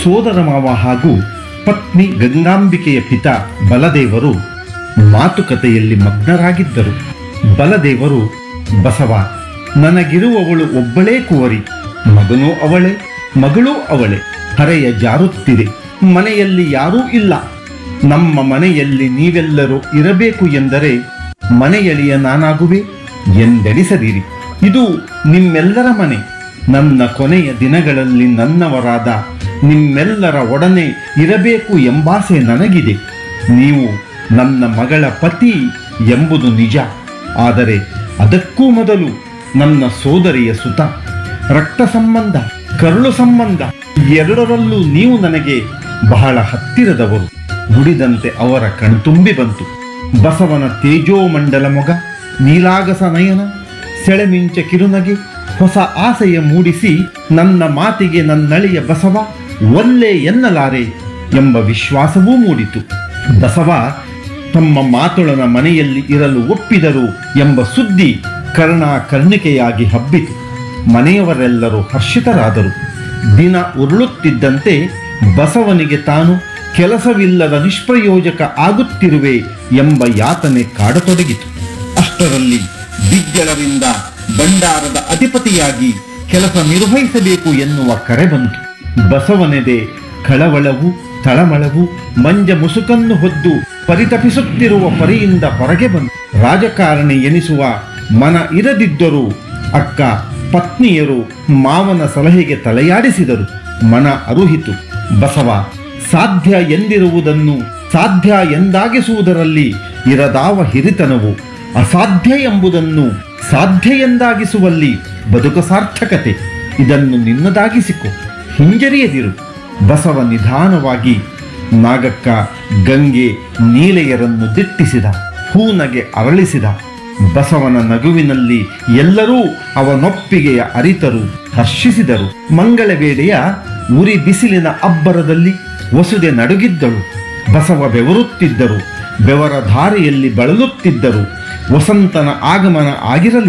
ಸೋದರ ಮಾವ ಹಾಗೂ ಪತ್ನಿ ಗಂಗಾಂಬಿಕೆಯ ಪಿತ ಬಲದೇವರು ಮಾತುಕತೆಯಲ್ಲಿ ಮಗ್ನರಾಗಿದ್ದರು ಬಲದೇವರು ಬಸವ ನನಗಿರುವವಳು ಒಬ್ಬಳೇ ಕುವರಿ ಮಗನೂ ಅವಳೇ ಮಗಳೂ ಅವಳೇ ಹರೆಯ ಜಾರುತ್ತಿದೆ ಮನೆಯಲ್ಲಿ ಯಾರೂ ಇಲ್ಲ ನಮ್ಮ ಮನೆಯಲ್ಲಿ ನೀವೆಲ್ಲರೂ ಇರಬೇಕು ಎಂದರೆ ಮನೆಯಲಿಯ ನಾನಾಗುವೆ ಎಂದೆಣಿಸದಿರಿ ಇದು ನಿಮ್ಮೆಲ್ಲರ ಮನೆ ನನ್ನ ಕೊನೆಯ ದಿನಗಳಲ್ಲಿ ನನ್ನವರಾದ ನಿಮ್ಮೆಲ್ಲರ ಒಡನೆ ಇರಬೇಕು ಎಂಬಾಸೆ ನನಗಿದೆ ನೀವು ನನ್ನ ಮಗಳ ಪತಿ ಎಂಬುದು ನಿಜ ಆದರೆ ಅದಕ್ಕೂ ಮೊದಲು ನನ್ನ ಸೋದರಿಯ ಸುತ ರಕ್ತ ಸಂಬಂಧ ಕರುಳು ಸಂಬಂಧ ಎರಡರಲ್ಲೂ ನೀವು ನನಗೆ ಬಹಳ ಹತ್ತಿರದವರು ನುಡಿದಂತೆ ಅವರ ಕಣ್ತುಂಬಿ ಬಂತು ಬಸವನ ತೇಜೋಮಂಡಲ ಮೊಗ ನೀಲಾಗಸ ನಯನ ಸೆಳೆಮಿಂಚ ಕಿರುನಗೆ ಹೊಸ ಆಸೆಯ ಮೂಡಿಸಿ ನನ್ನ ಮಾತಿಗೆ ನನ್ನಳಿಯ ಬಸವ ಒಲ್ಲೆ ಎನ್ನಲಾರೆ ಎಂಬ ವಿಶ್ವಾಸವೂ ಮೂಡಿತು ಬಸವ ತಮ್ಮ ಮಾತುಳನ ಮನೆಯಲ್ಲಿ ಇರಲು ಒಪ್ಪಿದರು ಎಂಬ ಸುದ್ದಿ ಕರ್ಣ ಕರ್ಣಿಕೆಯಾಗಿ ಹಬ್ಬಿತು ಮನೆಯವರೆಲ್ಲರೂ ಹರ್ಷಿತರಾದರು ದಿನ ಉರುಳುತ್ತಿದ್ದಂತೆ ಬಸವನಿಗೆ ತಾನು ಕೆಲಸವಿಲ್ಲದ ನಿಷ್ಪ್ರಯೋಜಕ ಆಗುತ್ತಿರುವೆ ಎಂಬ ಯಾತನೆ ಕಾಡತೊಡಗಿತು ಅಷ್ಟರಲ್ಲಿ ಬಿಜ್ಜಳರಿಂದ ಭಂಡಾರದ ಅಧಿಪತಿಯಾಗಿ ಕೆಲಸ ನಿರ್ವಹಿಸಬೇಕು ಎನ್ನುವ ಕರೆ ಬಂತು ಬಸವನೆದೆ ಕಳವಳವು ತಳಮಳವು ಮಂಜ ಮುಸುಕನ್ನು ಹೊದ್ದು ಪರಿತಪಿಸುತ್ತಿರುವ ಪರಿಯಿಂದ ಹೊರಗೆ ಬಂತು ರಾಜಕಾರಣಿ ಎನಿಸುವ ಮನ ಇರದಿದ್ದರೂ ಅಕ್ಕ ಪತ್ನಿಯರು ಮಾವನ ಸಲಹೆಗೆ ತಲೆಯಾಡಿಸಿದರು ಮನ ಅರುಹಿತು ಬಸವ ಸಾಧ್ಯ ಎಂದಿರುವುದನ್ನು ಸಾಧ್ಯ ಎಂದಾಗಿಸುವುದರಲ್ಲಿ ಇರದಾವ ಹಿರಿತನವು ಅಸಾಧ್ಯ ಎಂಬುದನ್ನು ಸಾಧ್ಯ ಎಂದಾಗಿಸುವಲ್ಲಿ ಬದುಕ ಸಾರ್ಥಕತೆ ಇದನ್ನು ನಿನ್ನದಾಗಿಸಿಕೊ ಹಿಂಜರಿಯದಿರು ಬಸವ ನಿಧಾನವಾಗಿ ನಾಗಕ್ಕ ಗಂಗೆ ನೀಲೆಯರನ್ನು ದಿಟ್ಟಿಸಿದ ಹೂನಗೆ ಅರಳಿಸಿದ ಬಸವನ ನಗುವಿನಲ್ಲಿ ಎಲ್ಲರೂ ಅವನೊಪ್ಪಿಗೆಯ ಅರಿತರು ಹರ್ಷಿಸಿದರು ಮಂಗಳ ವೇಳೆಯ ಉರಿ ಬಿಸಿಲಿನ ಅಬ್ಬರದಲ್ಲಿ ವಸುದೆ ನಡುಗಿದ್ದಳು ಬಸವ ಬೆವರುತ್ತಿದ್ದರು ಬೆವರ ಧಾರೆಯಲ್ಲಿ ಬಳಲುತ್ತಿದ್ದರು ವಸಂತನ ಆಗಮನ ಆಗಿರಲಿ